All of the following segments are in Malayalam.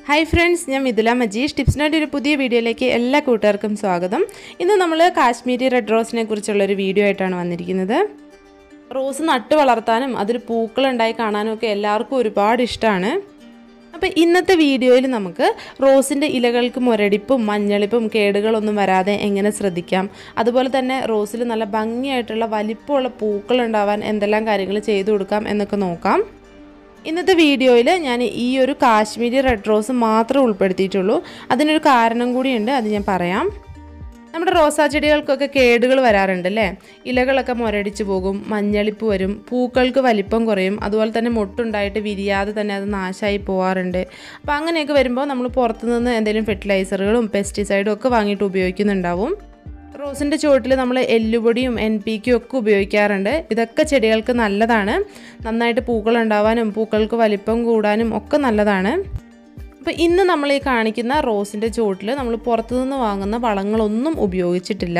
ഹായ് ഫ്രണ്ട്സ് ഞാൻ മിഥുല മജീഷ് ടിപ്സിനായിട്ട് ഒരു പുതിയ വീഡിയോയിലേക്ക് എല്ലാ കൂട്ടുകാർക്കും സ്വാഗതം ഇന്ന് നമ്മൾ കാശ്മീരി റെഡ് റോസിനെ കുറിച്ചുള്ളൊരു വീഡിയോ ആയിട്ടാണ് വന്നിരിക്കുന്നത് റോസ് നട്ട് വളർത്താനും അതിൽ പൂക്കളുണ്ടായി കാണാനും ഒക്കെ എല്ലാവർക്കും ഒരുപാട് ഇഷ്ടമാണ് അപ്പോൾ ഇന്നത്തെ വീഡിയോയിൽ നമുക്ക് റോസിൻ്റെ ഇലകൾക്ക് മുരടിപ്പും മഞ്ഞളിപ്പും കേടുകളൊന്നും വരാതെ എങ്ങനെ ശ്രദ്ധിക്കാം അതുപോലെ തന്നെ റോസിൽ നല്ല ഭംഗിയായിട്ടുള്ള വലിപ്പമുള്ള പൂക്കൾ ഉണ്ടാവാൻ എന്തെല്ലാം കാര്യങ്ങൾ ചെയ്തു കൊടുക്കാം എന്നൊക്കെ നോക്കാം ഇന്നത്തെ വീഡിയോയിൽ ഞാൻ ഈ ഒരു കാശ്മീരി റെഡ് റോസ് മാത്രമേ ഉൾപ്പെടുത്തിയിട്ടുള്ളൂ അതിനൊരു കാരണം കൂടിയുണ്ട് അത് ഞാൻ പറയാം നമ്മുടെ റോസാ ചെടികൾക്കൊക്കെ കേടുകൾ വരാറുണ്ട് അല്ലേ ഇലകളൊക്കെ മുരടിച്ചു പോകും മഞ്ഞളിപ്പ് വരും പൂക്കൾക്ക് വലിപ്പം കുറയും അതുപോലെ തന്നെ മൊട്ടുണ്ടായിട്ട് വിരിയാതെ തന്നെ അത് നാശമായി പോകാറുണ്ട് അപ്പോൾ അങ്ങനെയൊക്കെ വരുമ്പോൾ നമ്മൾ പുറത്തുനിന്ന് എന്തെങ്കിലും ഫെർട്ടിലൈസറുകളും പെസ്റ്റിസൈഡും ഒക്കെ വാങ്ങിയിട്ട് ഉപയോഗിക്കുന്നുണ്ടാവും റോസിൻ്റെ ചുവട്ടിൽ നമ്മൾ എല്ലുപൊടിയും എൻ പി ക്യും ഒക്കെ ഉപയോഗിക്കാറുണ്ട് ഇതൊക്കെ ചെടികൾക്ക് നല്ലതാണ് നന്നായിട്ട് പൂക്കൾ ഉണ്ടാവാനും പൂക്കൾക്ക് വലിപ്പം കൂടാനും ഒക്കെ നല്ലതാണ് അപ്പോൾ ഇന്ന് നമ്മൾ ഈ കാണിക്കുന്ന റോസിൻ്റെ ചുവട്ടിൽ നമ്മൾ പുറത്തുനിന്ന് വാങ്ങുന്ന വളങ്ങളൊന്നും ഉപയോഗിച്ചിട്ടില്ല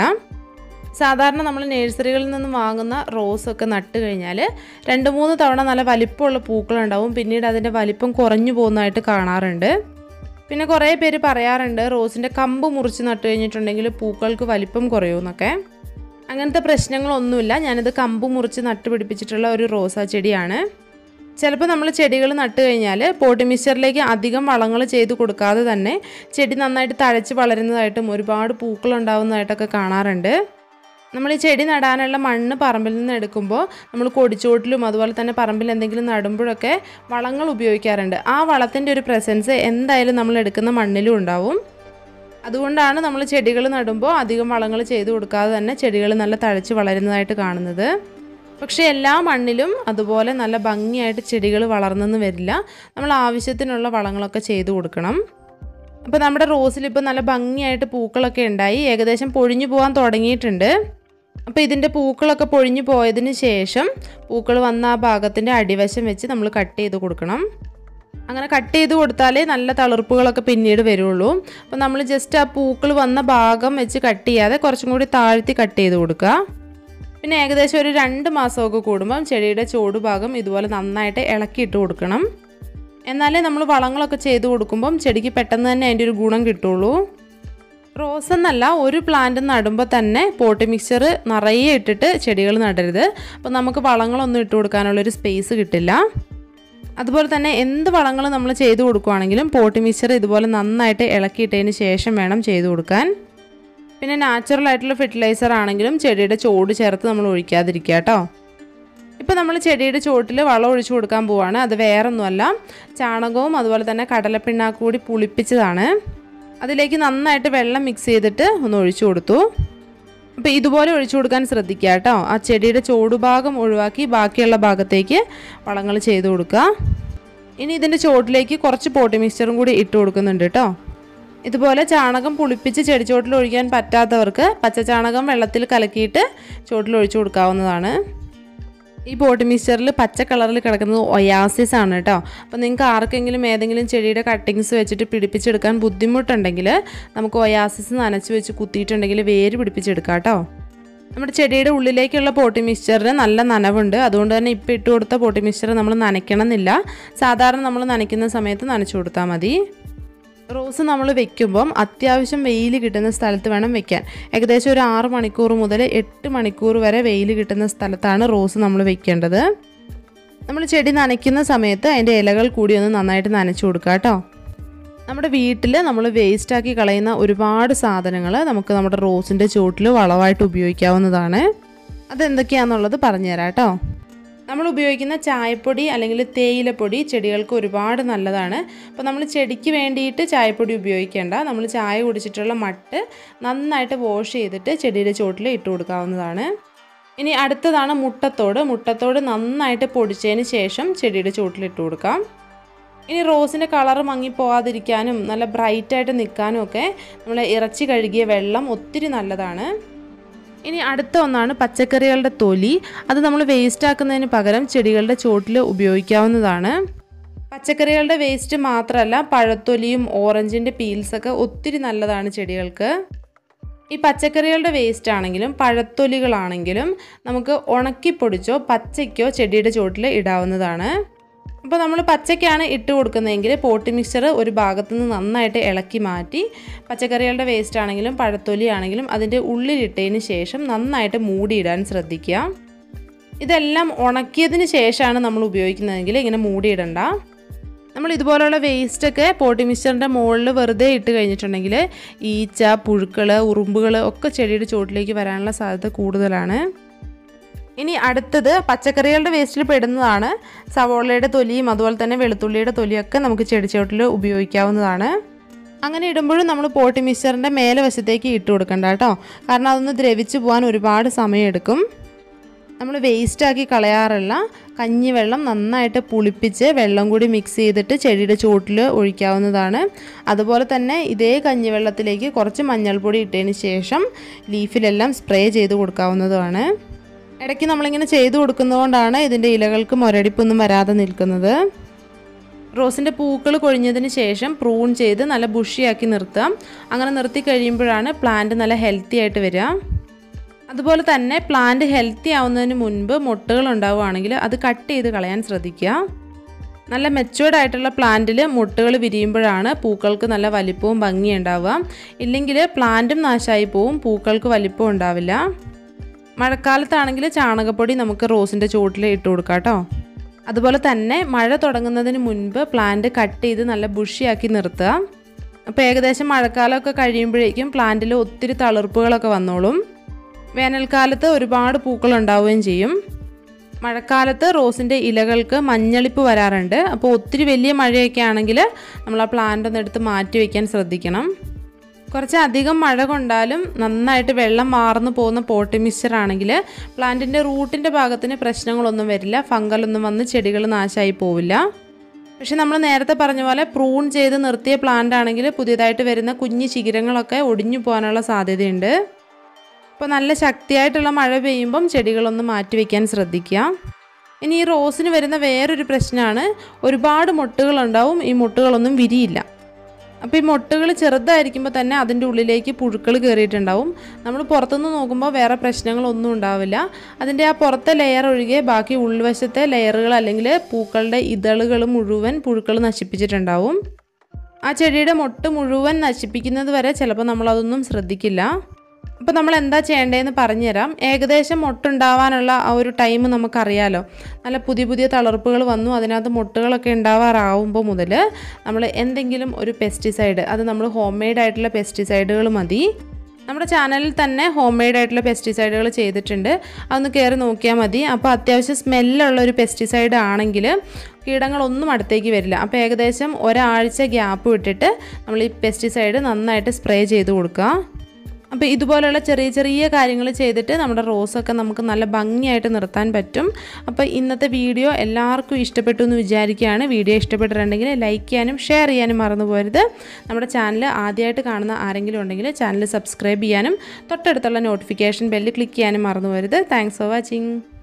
സാധാരണ നമ്മൾ നഴ്സറികളിൽ നിന്ന് വാങ്ങുന്ന റോസൊക്കെ നട്ട് കഴിഞ്ഞാൽ രണ്ട് മൂന്ന് തവണ നല്ല വലിപ്പമുള്ള പൂക്കളുണ്ടാവും പിന്നീട് അതിൻ്റെ വലിപ്പം കുറഞ്ഞു പോകുന്നതായിട്ട് കാണാറുണ്ട് പിന്നെ കുറേ പേര് പറയാറുണ്ട് റോസിൻ്റെ കമ്പ് മുറിച്ച് നട്ട് കഴിഞ്ഞിട്ടുണ്ടെങ്കിൽ പൂക്കൾക്ക് വലിപ്പം കുറയുമെന്നൊക്കെ അങ്ങനത്തെ പ്രശ്നങ്ങളൊന്നുമില്ല ഞാനിത് കമ്പ് മുറിച്ച് നട്ട് പിടിപ്പിച്ചിട്ടുള്ള ഒരു റോസാ ചെടിയാണ് ചിലപ്പോൾ നമ്മൾ ചെടികൾ നട്ട് കഴിഞ്ഞാൽ പോട്ടി മിക്സറിലേക്ക് അധികം വളങ്ങൾ ചെയ്ത് കൊടുക്കാതെ തന്നെ ചെടി നന്നായിട്ട് തഴച്ച് വളരുന്നതായിട്ടും ഒരുപാട് പൂക്കൾ ഉണ്ടാവുന്നതായിട്ടൊക്കെ കാണാറുണ്ട് നമ്മൾ ഈ ചെടി നടാനുള്ള മണ്ണ് പറമ്പിൽ നിന്ന് എടുക്കുമ്പോൾ നമ്മൾ കൊടിച്ചോട്ടിലും അതുപോലെ തന്നെ പറമ്പിൽ എന്തെങ്കിലും നടുമ്പോഴൊക്കെ വളങ്ങൾ ഉപയോഗിക്കാറുണ്ട് ആ വളത്തിൻ്റെ ഒരു പ്രസൻസ് എന്തായാലും നമ്മൾ എടുക്കുന്ന മണ്ണിലും ഉണ്ടാവും അതുകൊണ്ടാണ് നമ്മൾ ചെടികൾ നടുമ്പോൾ അധികം വളങ്ങൾ ചെയ്ത് കൊടുക്കാതെ തന്നെ ചെടികൾ നല്ല തഴച്ച് വളരുന്നതായിട്ട് കാണുന്നത് പക്ഷേ എല്ലാ മണ്ണിലും അതുപോലെ നല്ല ഭംഗിയായിട്ട് ചെടികൾ വളർന്നെന്ന് വരില്ല നമ്മൾ ആവശ്യത്തിനുള്ള വളങ്ങളൊക്കെ ചെയ്തു കൊടുക്കണം അപ്പോൾ നമ്മുടെ റോസിൽ ഇപ്പോൾ നല്ല ഭംഗിയായിട്ട് പൂക്കളൊക്കെ ഉണ്ടായി ഏകദേശം പൊഴിഞ്ഞു പോകാൻ തുടങ്ങിയിട്ടുണ്ട് അപ്പോൾ ഇതിൻ്റെ പൂക്കളൊക്കെ പൊഴിഞ്ഞു പോയതിന് ശേഷം പൂക്കൾ വന്ന ആ ഭാഗത്തിൻ്റെ അടിവശം വെച്ച് നമ്മൾ കട്ട് ചെയ്ത് കൊടുക്കണം അങ്ങനെ കട്ട് ചെയ്ത് കൊടുത്താലേ നല്ല തളിർപ്പുകളൊക്കെ പിന്നീട് വരുള്ളൂ അപ്പോൾ നമ്മൾ ജസ്റ്റ് ആ പൂക്കൾ വന്ന ഭാഗം വെച്ച് കട്ട് ചെയ്യാതെ കുറച്ചും കൂടി താഴ്ത്തി കട്ട് ചെയ്ത് കൊടുക്കുക പിന്നെ ഏകദേശം ഒരു രണ്ട് മാസമൊക്കെ കൂടുമ്പം ചെടിയുടെ ചോട് ഭാഗം ഇതുപോലെ നന്നായിട്ട് ഇളക്കിയിട്ട് കൊടുക്കണം എന്നാലേ നമ്മൾ വളങ്ങളൊക്കെ ചെയ്ത് കൊടുക്കുമ്പം ചെടിക്ക് പെട്ടെന്ന് തന്നെ അതിൻ്റെ ഒരു ഗുണം കിട്ടുള്ളൂ റോസ് എന്നല്ല ഒരു പ്ലാന്റ് നടുമ്പോൾ തന്നെ പോട്ടി മിക്സർ നിറയെ ഇട്ടിട്ട് ചെടികൾ നടരുത് അപ്പോൾ നമുക്ക് വളങ്ങളൊന്നും ഇട്ട് കൊടുക്കാനുള്ളൊരു സ്പേസ് കിട്ടില്ല അതുപോലെ തന്നെ എന്ത് വളങ്ങൾ നമ്മൾ ചെയ്തു കൊടുക്കുകയാണെങ്കിലും പോട്ടി മിക്സർ ഇതുപോലെ നന്നായിട്ട് ഇളക്കിയിട്ടതിന് ശേഷം വേണം ചെയ്തു കൊടുക്കാൻ പിന്നെ നാച്ചുറൽ ആയിട്ടുള്ള ഫെർട്ടിലൈസർ ആണെങ്കിലും ചെടിയുടെ ചോട് ചേർത്ത് നമ്മൾ ഒഴിക്കാതിരിക്കുക കേട്ടോ ഇപ്പോൾ നമ്മൾ ചെടിയുടെ ചോട്ടിൽ വളം ഒഴിച്ചു കൊടുക്കാൻ പോവാണ് അത് വേറൊന്നുമല്ല ചാണകവും അതുപോലെ തന്നെ കടലപ്പിണ്ണാക്ക് കൂടി പുളിപ്പിച്ചതാണ് അതിലേക്ക് നന്നായിട്ട് വെള്ളം മിക്സ് ചെയ്തിട്ട് ഒന്ന് ഒഴിച്ചു കൊടുത്തു അപ്പോൾ ഇതുപോലെ ഒഴിച്ചു കൊടുക്കാൻ ശ്രദ്ധിക്കുക കേട്ടോ ആ ചെടിയുടെ ചോടുഭാഗം ഒഴിവാക്കി ബാക്കിയുള്ള ഭാഗത്തേക്ക് വളങ്ങൾ ചെയ്ത് കൊടുക്കുക ഇനി ഇതിൻ്റെ ചോട്ടിലേക്ക് കുറച്ച് പോട്ടി മിക്സ്ചറും കൂടി ഇട്ട് കൊടുക്കുന്നുണ്ട് കേട്ടോ ഇതുപോലെ ചാണകം പുളിപ്പിച്ച് ചെടിച്ചോട്ടിൽ ഒഴിക്കാൻ പറ്റാത്തവർക്ക് പച്ച ചാണകം വെള്ളത്തിൽ കലക്കിയിട്ട് ചോട്ടിൽ ഒഴിച്ചു കൊടുക്കാവുന്നതാണ് ഈ പോട്ട് മിക്സ്ചറിൽ പച്ച കളറിൽ കിടക്കുന്നത് ഒയാസിസ് ആണ് കേട്ടോ അപ്പോൾ നിങ്ങൾക്ക് ആർക്കെങ്കിലും ഏതെങ്കിലും ചെടിയുടെ കട്ടിങ്സ് വെച്ചിട്ട് പിടിപ്പിച്ചെടുക്കാൻ ബുദ്ധിമുട്ടുണ്ടെങ്കിൽ നമുക്ക് ഒയാസിസ് നനച്ച് വെച്ച് കുത്തിയിട്ടുണ്ടെങ്കിൽ വേര് പിടിപ്പിച്ചെടുക്കാം കേട്ടോ നമ്മുടെ ചെടിയുടെ ഉള്ളിലേക്കുള്ള പോട്ടി മിക്സ്ചറിന് നല്ല നനവുണ്ട് അതുകൊണ്ട് തന്നെ ഇപ്പോൾ ഇട്ട് കൊടുത്ത പോട്ടി മിക്സ്ചർ നമ്മൾ നനയ്ക്കണമെന്നില്ല സാധാരണ നമ്മൾ നനയ്ക്കുന്ന സമയത്ത് നനച്ചു കൊടുത്താൽ മതി റോസ് നമ്മൾ വെക്കുമ്പം അത്യാവശ്യം വെയിൽ കിട്ടുന്ന സ്ഥലത്ത് വേണം വെക്കാൻ ഏകദേശം ഒരു ആറ് മണിക്കൂർ മുതൽ എട്ട് മണിക്കൂർ വരെ വെയിൽ കിട്ടുന്ന സ്ഥലത്താണ് റോസ് നമ്മൾ വെക്കേണ്ടത് നമ്മൾ ചെടി നനയ്ക്കുന്ന സമയത്ത് അതിൻ്റെ ഇലകൾ കൂടി ഒന്ന് നന്നായിട്ട് നനച്ചു കൊടുക്കുക കേട്ടോ നമ്മുടെ വീട്ടിൽ നമ്മൾ വേസ്റ്റാക്കി കളയുന്ന ഒരുപാട് സാധനങ്ങൾ നമുക്ക് നമ്മുടെ റോസിൻ്റെ ചുവട്ടിൽ വളമായിട്ട് ഉപയോഗിക്കാവുന്നതാണ് അതെന്തൊക്കെയാണെന്നുള്ളത് പറഞ്ഞുതരാം കേട്ടോ നമ്മൾ ഉപയോഗിക്കുന്ന ചായപ്പൊടി അല്ലെങ്കിൽ തേയിലപ്പൊടി ചെടികൾക്ക് ഒരുപാട് നല്ലതാണ് അപ്പോൾ നമ്മൾ ചെടിക്ക് വേണ്ടിയിട്ട് ചായപ്പൊടി ഉപയോഗിക്കേണ്ട നമ്മൾ ചായ കുടിച്ചിട്ടുള്ള മട്ട് നന്നായിട്ട് വാഷ് ചെയ്തിട്ട് ചെടിയുടെ ചോട്ടിൽ ഇട്ട് കൊടുക്കാവുന്നതാണ് ഇനി അടുത്തതാണ് മുട്ടത്തോട് മുട്ടത്തോട് നന്നായിട്ട് പൊടിച്ചതിന് ശേഷം ചെടിയുടെ ചോട്ടിൽ ഇട്ട് കൊടുക്കാം ഇനി റോസിൻ്റെ കളർ മങ്ങിപ്പോവാതിരിക്കാനും നല്ല ബ്രൈറ്റായിട്ട് നിൽക്കാനും ഒക്കെ നമ്മൾ ഇറച്ചി കഴുകിയ വെള്ളം ഒത്തിരി നല്ലതാണ് ഇനി അടുത്ത ഒന്നാണ് പച്ചക്കറികളുടെ തൊലി അത് നമ്മൾ വേസ്റ്റ് ആക്കുന്നതിന് പകരം ചെടികളുടെ ചോട്ടിൽ ഉപയോഗിക്കാവുന്നതാണ് പച്ചക്കറികളുടെ വേസ്റ്റ് മാത്രമല്ല പഴത്തൊലിയും ഓറഞ്ചിൻ്റെ പീൽസൊക്കെ ഒത്തിരി നല്ലതാണ് ചെടികൾക്ക് ഈ പച്ചക്കറികളുടെ വേസ്റ്റ് ആണെങ്കിലും പഴത്തൊലികളാണെങ്കിലും നമുക്ക് ഉണക്കി പൊടിച്ചോ പച്ചയ്ക്കോ ചെടിയുടെ ചോട്ടിൽ ഇടാവുന്നതാണ് അപ്പോൾ നമ്മൾ പച്ചക്കാണ് ഇട്ട് കൊടുക്കുന്നതെങ്കിൽ പോട്ടി മിക്സ്ചർ ഒരു ഭാഗത്തു നിന്ന് നന്നായിട്ട് ഇളക്കി മാറ്റി പച്ചക്കറികളുടെ വേസ്റ്റ് ആണെങ്കിലും പഴത്തൊലി ആണെങ്കിലും അതിൻ്റെ ഉള്ളിലിട്ടതിന് ശേഷം നന്നായിട്ട് മൂടിയിടാൻ ശ്രദ്ധിക്കുക ഇതെല്ലാം ഉണക്കിയതിന് ശേഷമാണ് നമ്മൾ ഉപയോഗിക്കുന്നതെങ്കിൽ ഇങ്ങനെ മൂടിയിടണ്ട നമ്മൾ ഇതുപോലുള്ള വേസ്റ്റൊക്കെ പോട്ടി മിക്സ്ചറിൻ്റെ മുകളിൽ വെറുതെ ഇട്ട് കഴിഞ്ഞിട്ടുണ്ടെങ്കിൽ ഈച്ച പുഴുക്കൾ ഉറുമ്പുകൾ ഒക്കെ ചെടിയുടെ ചുവട്ടിലേക്ക് വരാനുള്ള സാധ്യത കൂടുതലാണ് ഇനി അടുത്തത് പച്ചക്കറികളുടെ വേസ്റ്റിൽ പെടുന്നതാണ് സവോളയുടെ തൊലിയും അതുപോലെ തന്നെ വെളുത്തുള്ളിയുടെ തൊലിയൊക്കെ നമുക്ക് ചെടിച്ചോട്ടിൽ ഉപയോഗിക്കാവുന്നതാണ് അങ്ങനെ ഇടുമ്പോഴും നമ്മൾ പോട്ടി മിക്സ്ചറിൻ്റെ മേലെ വശത്തേക്ക് ഇട്ട് കൊടുക്കണ്ട കേട്ടോ കാരണം അതൊന്ന് ദ്രവിച്ചു പോകാൻ ഒരുപാട് സമയമെടുക്കും നമ്മൾ വേസ്റ്റാക്കി കളയാറില്ല കഞ്ഞിവെള്ളം നന്നായിട്ട് പുളിപ്പിച്ച് വെള്ളം കൂടി മിക്സ് ചെയ്തിട്ട് ചെടിയുടെ ചുവട്ടിൽ ഒഴിക്കാവുന്നതാണ് അതുപോലെ തന്നെ ഇതേ കഞ്ഞിവെള്ളത്തിലേക്ക് കുറച്ച് മഞ്ഞൾപ്പൊടി ഇട്ടതിന് ശേഷം ലീഫിലെല്ലാം സ്പ്രേ ചെയ്ത് കൊടുക്കാവുന്നതുമാണ് ഇടയ്ക്ക് നമ്മളിങ്ങനെ ചെയ്തു കൊടുക്കുന്നതുകൊണ്ടാണ് ഇതിൻ്റെ ഇലകൾക്ക് മുരടിപ്പൊന്നും വരാതെ നിൽക്കുന്നത് റോസിൻ്റെ പൂക്കൾ കൊഴിഞ്ഞതിന് ശേഷം പ്രൂൺ ചെയ്ത് നല്ല ബുഷിയാക്കി നിർത്താം അങ്ങനെ നിർത്തി കഴിയുമ്പോഴാണ് പ്ലാന്റ് നല്ല ഹെൽത്തി ആയിട്ട് വരിക അതുപോലെ തന്നെ പ്ലാന്റ് ഹെൽത്തി ആവുന്നതിന് മുൻപ് മുട്ടുകൾ ഉണ്ടാവുകയാണെങ്കിൽ അത് കട്ട് ചെയ്ത് കളയാൻ ശ്രദ്ധിക്കുക നല്ല മെച്ചുവേർഡ് ആയിട്ടുള്ള പ്ലാന്റിൽ മുട്ടുകൾ വിരിയുമ്പോഴാണ് പൂക്കൾക്ക് നല്ല വലിപ്പവും ഭംഗിയും ഉണ്ടാവുക ഇല്ലെങ്കിൽ പ്ലാന്റും നാശമായി പോവും പൂക്കൾക്ക് വലിപ്പം ഉണ്ടാവില്ല മഴക്കാലത്താണെങ്കിൽ ചാണകപ്പൊടി നമുക്ക് റോസിൻ്റെ ചുവട്ടിൽ ഇട്ട് കൊടുക്കാം കേട്ടോ അതുപോലെ തന്നെ മഴ തുടങ്ങുന്നതിന് മുൻപ് പ്ലാന്റ് കട്ട് ചെയ്ത് നല്ല ബുഷിയാക്കി നിർത്തുക അപ്പോൾ ഏകദേശം മഴക്കാലമൊക്കെ കഴിയുമ്പോഴേക്കും പ്ലാന്റിൽ ഒത്തിരി തളിർപ്പുകളൊക്കെ വന്നോളും വേനൽക്കാലത്ത് ഒരുപാട് പൂക്കൾ ഉണ്ടാവുകയും ചെയ്യും മഴക്കാലത്ത് റോസിൻ്റെ ഇലകൾക്ക് മഞ്ഞളിപ്പ് വരാറുണ്ട് അപ്പോൾ ഒത്തിരി വലിയ മഴയൊക്കെ ആണെങ്കിൽ നമ്മൾ ആ പ്ലാന്റ് ഒന്ന് എടുത്ത് മാറ്റി വയ്ക്കാൻ ശ്രദ്ധിക്കണം കുറച്ച് അധികം മഴ കൊണ്ടാലും നന്നായിട്ട് വെള്ളം മാർന്നു പോകുന്ന പോട്ടി മിക്സ്ചർ ആണെങ്കിൽ പ്ലാന്റിൻ്റെ റൂട്ടിൻ്റെ ഭാഗത്തിന് പ്രശ്നങ്ങളൊന്നും വരില്ല ഫംഗലൊന്നും വന്ന് ചെടികൾ നാശമായി പോവില്ല പക്ഷെ നമ്മൾ നേരത്തെ പറഞ്ഞ പോലെ പ്രൂൺ ചെയ്ത് നിർത്തിയ പ്ലാന്റ് ആണെങ്കിൽ പുതിയതായിട്ട് വരുന്ന കുഞ്ഞു ശിഖരങ്ങളൊക്കെ ഒടിഞ്ഞു പോകാനുള്ള സാധ്യതയുണ്ട് അപ്പോൾ നല്ല ശക്തിയായിട്ടുള്ള മഴ പെയ്യുമ്പം ചെടികളൊന്ന് മാറ്റി വയ്ക്കാൻ ശ്രദ്ധിക്കുക ഇനി ഈ റോസിന് വരുന്ന വേറൊരു പ്രശ്നമാണ് ഒരുപാട് മുട്ടുകളുണ്ടാവും ഈ മുട്ടുകളൊന്നും വിരിയില്ല അപ്പോൾ ഈ മുട്ടുകൾ ചെറുതായിരിക്കുമ്പോൾ തന്നെ അതിൻ്റെ ഉള്ളിലേക്ക് പുഴുക്കൾ കയറിയിട്ടുണ്ടാവും നമ്മൾ പുറത്തുനിന്ന് നോക്കുമ്പോൾ വേറെ പ്രശ്നങ്ങളൊന്നും ഉണ്ടാവില്ല അതിൻ്റെ ആ പുറത്തെ ലെയർ ഒഴികെ ബാക്കി ഉൾവശത്തെ ലെയറുകൾ അല്ലെങ്കിൽ പൂക്കളുടെ ഇതളുകൾ മുഴുവൻ പുഴുക്കൾ നശിപ്പിച്ചിട്ടുണ്ടാവും ആ ചെടിയുടെ മൊട്ട് മുഴുവൻ നശിപ്പിക്കുന്നത് വരെ ചിലപ്പോൾ നമ്മളതൊന്നും ശ്രദ്ധിക്കില്ല അപ്പോൾ നമ്മൾ എന്താ ചെയ്യേണ്ടതെന്ന് പറഞ്ഞുതരാം ഏകദേശം മൊട്ടുണ്ടാവാനുള്ള ആ ഒരു ടൈം നമുക്കറിയാലോ നല്ല പുതിയ പുതിയ തളർപ്പുകൾ വന്നു അതിനകത്ത് മുട്ടുകളൊക്കെ ഉണ്ടാവാറാവുമ്പോൾ മുതൽ നമ്മൾ എന്തെങ്കിലും ഒരു പെസ്റ്റിസൈഡ് അത് നമ്മൾ ഹോം മെയ്ഡ് ആയിട്ടുള്ള പെസ്റ്റിസൈഡുകൾ മതി നമ്മുടെ ചാനലിൽ തന്നെ ഹോം മെയ്ഡ് ആയിട്ടുള്ള പെസ്റ്റിസൈഡുകൾ ചെയ്തിട്ടുണ്ട് അതൊന്ന് കയറി നോക്കിയാൽ മതി അപ്പോൾ അത്യാവശ്യം സ്മെല്ലുള്ള ഒരു പെസ്റ്റിസൈഡ് ആണെങ്കിൽ കീടങ്ങളൊന്നും അടുത്തേക്ക് വരില്ല അപ്പോൾ ഏകദേശം ഒരാഴ്ച ഗ്യാപ്പ് വിട്ടിട്ട് നമ്മൾ ഈ പെസ്റ്റിസൈഡ് നന്നായിട്ട് സ്പ്രേ ചെയ്ത് കൊടുക്കുക അപ്പോൾ ഇതുപോലുള്ള ചെറിയ ചെറിയ കാര്യങ്ങൾ ചെയ്തിട്ട് നമ്മുടെ റോസൊക്കെ നമുക്ക് നല്ല ഭംഗിയായിട്ട് നിർത്താൻ പറ്റും അപ്പോൾ ഇന്നത്തെ വീഡിയോ എല്ലാവർക്കും ഇഷ്ടപ്പെട്ടു എന്ന് വിചാരിക്കുകയാണ് വീഡിയോ ഇഷ്ടപ്പെട്ടിട്ടുണ്ടെങ്കിൽ ലൈക്ക് ചെയ്യാനും ഷെയർ ചെയ്യാനും മറന്നു പോരുത് നമ്മുടെ ചാനൽ ആദ്യമായിട്ട് കാണുന്ന ആരെങ്കിലും ഉണ്ടെങ്കിൽ ചാനൽ സബ്സ്ക്രൈബ് ചെയ്യാനും തൊട്ടടുത്തുള്ള നോട്ടിഫിക്കേഷൻ ബെല്ല് ക്ലിക്ക് ചെയ്യാനും മറന്നു പോരുത് താങ്ക്സ് ഫോർ വാച്ചിങ്